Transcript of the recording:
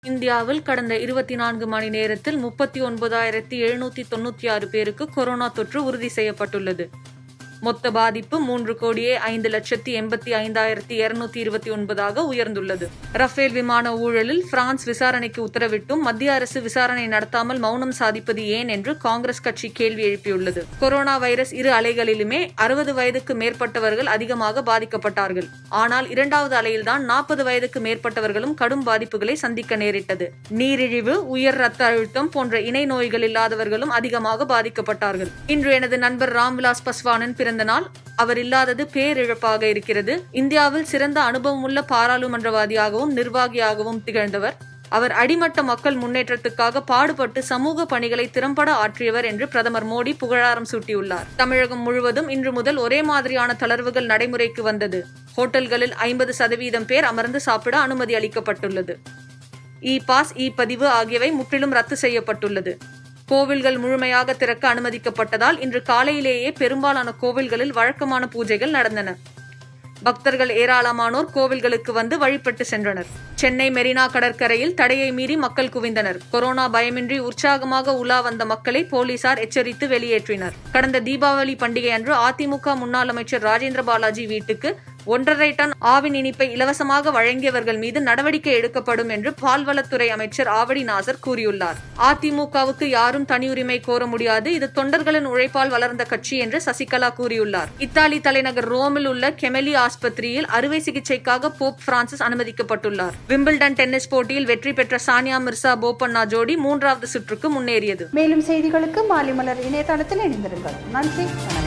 இந்தியாவில் கடந்த இருபத்தி நான்கு மணி நேரத்தில் முப்பத்தி ஒன்பதாயிரத்தி எழுநூத்தி தொண்ணூற்றி ஆறு பேருக்கு கொரோனா தொற்று உறுதி செய்யப்பட்டுள்ளது மொத்த பாதிப்பு மூன்று கோடியே ஐந்து லட்சத்தி எண்பத்தி ஐந்தாயிரத்தி இருநூத்தி இருபத்தி ஒன்பதாக உயர்ந்துள்ளது ரஃபேல் விமான ஊழலில் பிரான்ஸ் விசாரணைக்கு உத்தரவிட்டும் மத்திய அரசு விசாரணை நடத்தாமல் மௌனம் சாதிப்பது ஏன் என்று காங்கிரஸ் கட்சி கேள்வி எழுப்பியுள்ளது கொரோனா வைரஸ் இரு அலைகளிலுமே அறுபது வயதுக்கு மேற்பட்டவர்கள் அதிகமாக பாதிக்கப்பட்டார்கள் ஆனால் இரண்டாவது அலையில்தான் நாற்பது வயதுக்கு மேற்பட்டவர்களும் கடும் பாதிப்புகளை சந்திக்க நேரிட்டது நீரிழிவு உயர் ரத்த அழுத்தம் போன்ற இணை நோய்கள் இல்லாதவர்களும் அதிகமாக பாதிக்கப்பட்டார்கள் இன்று எனது நண்பர் ராம்விலாஸ் பஸ்வானின் பிறந்த நாள் அவர் இல்லாதது பேரிழப்பாக இருக்கிறது இந்தியாவில் சிறந்த அனுபவமுள்ள பாராளுமன்றவாதியாகவும் நிர்வாகியாகவும் திகழ்ந்தவர் அவர் அடிமட்ட மக்கள் முன்னேற்றத்துக்காக பாடுபட்டு சமூக பணிகளை திறம்பட ஆற்றியவர் என்று பிரதமர் மோடி புகழாரம் சூட்டியுள்ளார் தமிழகம் முழுவதும் இன்று முதல் ஒரே மாதிரியான தளர்வுகள் நடைமுறைக்கு வந்தது ஹோட்டல்களில் ஐம்பது சதவீதம் பேர் அமர்ந்து சாப்பிட அனுமதி அளிக்கப்பட்டுள்ளது இ பாஸ் இ பதிவு ஆகியவை முற்றிலும் ரத்து செய்யப்பட்டுள்ளது கோவில்கள் முழுமையாக திறக்க அனுமதிக்கப்பட்டதால் இன்று காலையிலேயே பெரும்பாலான கோவில்களில் வழக்கமான பூஜைகள் நடந்தன பக்தர்கள் ஏராளமானோர் கோவில்களுக்கு வந்து வழிபட்டு சென்றனர் சென்னை மெரினா கடற்கரையில் தடையை மீறி மக்கள் குவிந்தனர் கொரோனா பயமின்றி உற்சாகமாக உலா வந்த மக்களை போலீசார் எச்சரித்து வெளியேற்றினர் கடந்த தீபாவளி பண்டிகை அன்று அதிமுக முன்னாள் அமைச்சர் ராஜேந்திர பாலாஜி வீட்டுக்கு ஒன்றரை டன் ஆவின் இனிப்பை இலவசமாக வழங்கியவர்கள் மீது நடவடிக்கை எடுக்கப்படும் என்று பால்வளத்துறை அமைச்சர் ஆவடி நாசர் கூறியுள்ளார் அதிமுகவுக்கு யாரும் தனியுரிமை கோர முடியாது இது தொண்டர்களின் உழைப்பால் வளர்ந்த கட்சி என்று சசிகலா கூறியுள்ளார் இத்தாலி தலைநகர் ரோமில் உள்ள கெமெலி ஆஸ்பத்திரியில் அறுவை சிகிச்சைக்காக போப் பிரான்சிஸ் அனுமதிக்கப்பட்டுள்ளார் விம்பிள்டன் டென்னிஸ் போட்டியில் வெற்றி பெற்ற சானியா மிர்சா போபண்ணா ஜோடி மூன்றாவது சுற்றுக்கு முன்னேறியது மேலும் செய்திகளுக்கு மாலை மலர் இணையதளத்தில் இணைந்திருங்கள் நன்றி வணக்கம்